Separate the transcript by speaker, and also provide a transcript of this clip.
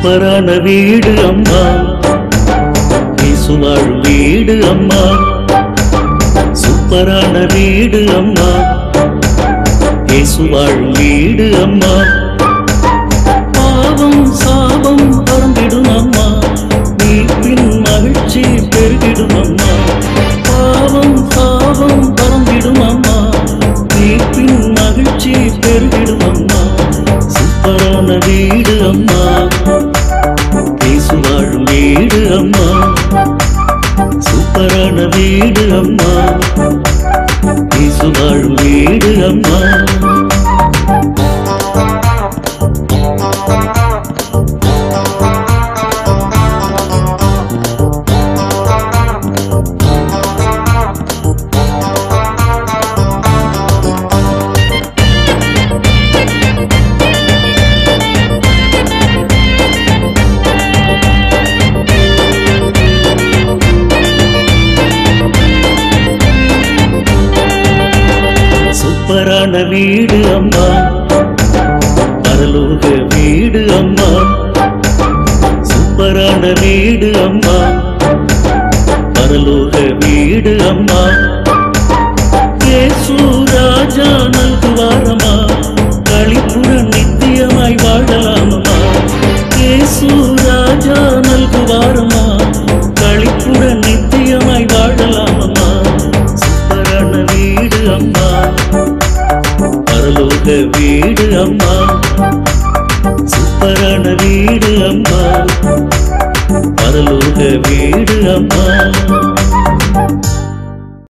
Speaker 1: சூப்பரான வீடு அம்மா இயேசு வாழும் வீடு அம்மா சூப்பரான வீடு அம்மா இயேசு வாழும் வீடு அம்மா பாவம் சாபம் பறந்திடும் அம்மா மீட்பின் மகிழ்ச்சி பெருகிடும் அம்மா பாவம் சாபம் பறந்திடும் அம்மா மீட்பின் மகிழ்ச்சி பெருகிடும் அம்மா சூப்பரான வீடு அம்மா இயேசு வாழும் வீடு அம்மா சூப்பரான வீடு அம்மா இயேசு வாழும் வீடு அம்மா சூப்பரான வீடு அம்மா பரலோக வீடு அம்மா சூப்பரான வீடு அம்மா பரலோக வீடு அம்மா இயேசு ராஜா நல்குவாரமா களிப்புடன் நித்தியமாய் வாழலாமம்மா இயேசு ராஜா நல்குவாரமா களிப்புடன் நித்தியமாய் வாழலாமம்மா சூப்பரான வீடு அம்மா பரலோக வீடு அம்மா சூப்பரான வீடு அம்மா பரலோக வீடு அம்மா